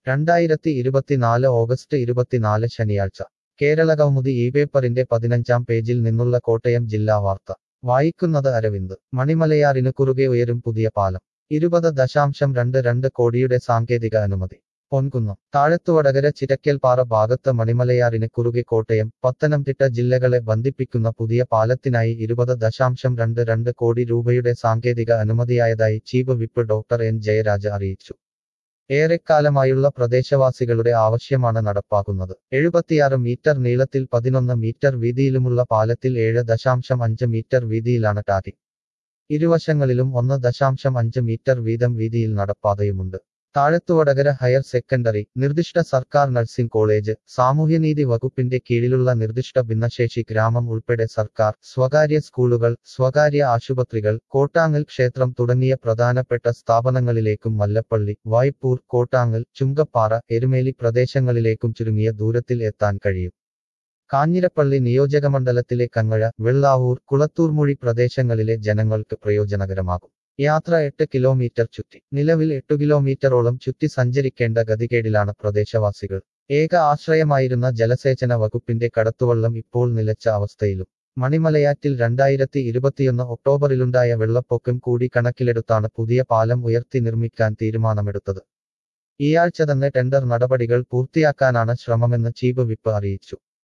രണ്ടായിരത്തി ഇരുപത്തിനാല് ഓഗസ്റ്റ് ഇരുപത്തിനാല് ശനിയാഴ്ച കേരള കൗമുദി ഈ പേപ്പറിന്റെ പതിനഞ്ചാം പേജിൽ നിന്നുള്ള കോട്ടയം ജില്ലാ വാർത്ത വായിക്കുന്നത് അരവിന്ദ് മണിമലയാറിനു കുറുകെ ഉയരും പുതിയ പാലം ഇരുപത് ദശാംശം രണ്ട് രണ്ട് കോടിയുടെ സാങ്കേതിക അനുമതി പൊൻകുന്നം താഴത്തുവടകര ചിരക്കൽപ്പാറ ഭാഗത്ത് മണിമലയാറിന് കുറുകെ കോട്ടയം പത്തനംതിട്ട ജില്ലകളെ ബന്ധിപ്പിക്കുന്ന പുതിയ പാലത്തിനായി ഇരുപത് ദശാംശം രണ്ട് രണ്ട് കോടി രൂപയുടെ സാങ്കേതിക അനുമതിയായതായി chief whip doctor N Jayaraja അറിയിച്ചു ഏറെക്കാലമായുള്ള പ്രദേശവാസികളുടെ ആവശ്യമാണ് നടപ്പാക്കുന്നത് എഴുപത്തിയാറ് മീറ്റർ നീളത്തിൽ പതിനൊന്ന് മീറ്റർ വീതിയിലുമുള്ള പാലത്തിൽ ഏഴ് ദശാംശം അഞ്ച് മീറ്റർ വീതിയിലാണ് ടാറിംഗ് ഇരുവശങ്ങളിലും ഒന്ന് ദശാംശം അഞ്ച് മീറ്റർ വീതം വീതിയിൽ നടപ്പാതയുമുണ്ട് താഴത്തുവടകര ഹയർ സെക്കൻഡറി നിർദ്ദിഷ്ട സർക്കാർ നഴ്സിംഗ് കോളേജ് സാമൂഹ്യനീതി വകുപ്പിന്റെ കീഴിലുള്ള നിർദ്ദിഷ്ട ഭിന്നശേഷി ഗ്രാമം ഉൾപ്പെടെ സർക്കാർ സ്വകാര്യ സ്കൂളുകൾ സ്വകാര്യ ആശുപത്രികൾ കോട്ടാങ്ങൽ ക്ഷേത്രം തുടങ്ങിയ പ്രധാനപ്പെട്ട സ്ഥാപനങ്ങളിലേക്കും മല്ലപ്പള്ളി വായ്പൂർ കോട്ടാങ്ങൽ ചുങ്കപ്പാറ എരുമേലി പ്രദേശങ്ങളിലേക്കും ചുരുങ്ങിയ ദൂരത്തിൽ എത്താൻ കഴിയും കാഞ്ഞിരപ്പള്ളി നിയോജകമണ്ഡലത്തിലെ കങ്ങഴ വെള്ളാവൂർ കുളത്തൂർമൊഴി പ്രദേശങ്ങളിലെ ജനങ്ങൾക്ക് പ്രയോജനകരമാകും യാത്ര എട്ട് കിലോമീറ്റർ ചുറ്റി നിലവിൽ എട്ടു കിലോമീറ്ററോളം ചുറ്റി സഞ്ചരിക്കേണ്ട ഗതികേടിലാണ് പ്രദേശവാസികൾ ഏക ആശ്രയമായിരുന്ന ജലസേചന വകുപ്പിന്റെ കടത്തുവള്ളം ഇപ്പോൾ നിലച്ച അവസ്ഥയിലും മണിമലയാറ്റിൽ രണ്ടായിരത്തി ഇരുപത്തിയൊന്ന് ഒക്ടോബറിലുണ്ടായ വെള്ളപ്പൊക്കം കൂടി കണക്കിലെടുത്താണ് പുതിയ പാലം ഉയർത്തി നിർമ്മിക്കാൻ തീരുമാനമെടുത്തത് ഈയാഴ്ച തന്നെ ടെൻഡർ നടപടികൾ പൂർത്തിയാക്കാനാണ് ശ്രമമെന്ന് ചീഫ് വിപ്പ് അറിയിച്ചു